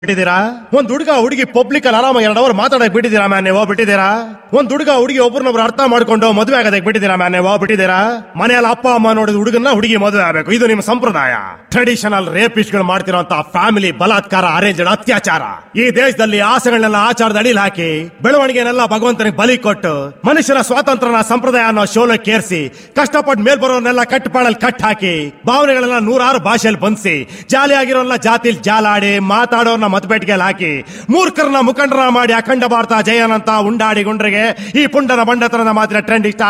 ಬಿಟ್ಟಿದ್ದೀರಾ ಒಂದ್ ಹುಡುಗ ಹುಡುಗಿ ಪಬ್ಲಿಕ್ ಅಲ್ಲಿ ಆರಾಮ ಎರಡು ಅವರ್ ಮಾತಾಡಕ್ ಬಿಟ್ಟಿದ್ದೀರಾ ಮ್ಯಾನ್ ನೀವು ಬಿಟ್ಟಿದ್ದೀರಾ ಒಂದ್ ಹುಡುಗ ಹುಡುಗಿ ಒಬ್ರನ್ನೊಬ್ರು ಅರ್ಥ ಮಾಡ್ಕೊಂಡು ಮದುವೆ ಆಗೋದಕ್ಕೆ ಬಿಟ್ಟಿದ್ದೀರಾ ಮ್ಯಾನ್ ನೀವು ಬಿಟ್ಟಿದ್ದೀರಾ ಮನೆಯಲ್ಲಿ ಅಪ್ಪ ಅಮ್ಮ ನೋಡಿದ ಹುಡುಗನ್ನ ಹುಡುಗಿ ಮದುವೆ ಆಗಬೇಕು ಇದು ನಿಮ್ಮ ಸಂಪ್ರದಾಯ ಟ್ರೆಡಿಷನಲ್ ರೇಪಿಸ್ಟ್ ಗಳು ಮಾಡ್ತಿರೋಂತ ಫ್ಯಾಮಿಲಿ ಬಲಾತ್ಕಾರ ಅರೇಂಜ್ ಅತ್ಯಾಚಾರ ಈ ದೇಶದಲ್ಲಿ ಆಸೆಗಳನ್ನೆಲ್ಲ ಆಚಾರದ ಅಡಿಲ್ ಹಾಕಿ ಬೆಳವಣಿಗೆನೆಲ್ಲ ಭಗವಂತನಿಗೆ ಬಲಿ ಕೊಟ್ಟು ಮನುಷ್ಯನ ಸ್ವಾತಂತ್ರ್ಯನ ಸಂಪ್ರದಾಯ ಅನ್ನೋ ಶೋಲಕ್ಕೆ ಏರಿಸಿ ಕಷ್ಟಪಟ್ಟು ಮೇಲ್ ಬರೋರ್ನೆಲ್ಲ ಕಟ್ಟಪಾಡಲ್ಲಿ ಕಟ್ ಹಾಕಿ ಭಾವನೆಗಳೆಲ್ಲ ನೂರಾರು ಭಾಷೆಯಲ್ಲಿ ಬಂಧಿಸಿ ಜಾಲಿಯಾಗಿರೋಲ್ಲ ಜಾತಿಲ್ ಜಾಲಾಡಿ ಮಾತಾಡೋರ್ನ ಮತಪೇಟಿಗೆಯಲ್ಲಿ ಹಾಕಿ ಮೂರ್ಖರನ್ನ ಮುಖಂಡರ ಮಾಡಿ ಅಖಂಡ ಭಾರತ ಜಯನಂತ ಉಂಡಾಡಿ ಗುಂಡ್ರಿಗೆ ಈ ಪುಂಡನ ಬಂಡತನದ ಮಾತಿನ ಟ್ರೆಂಡ್ ಇಷ್ಟ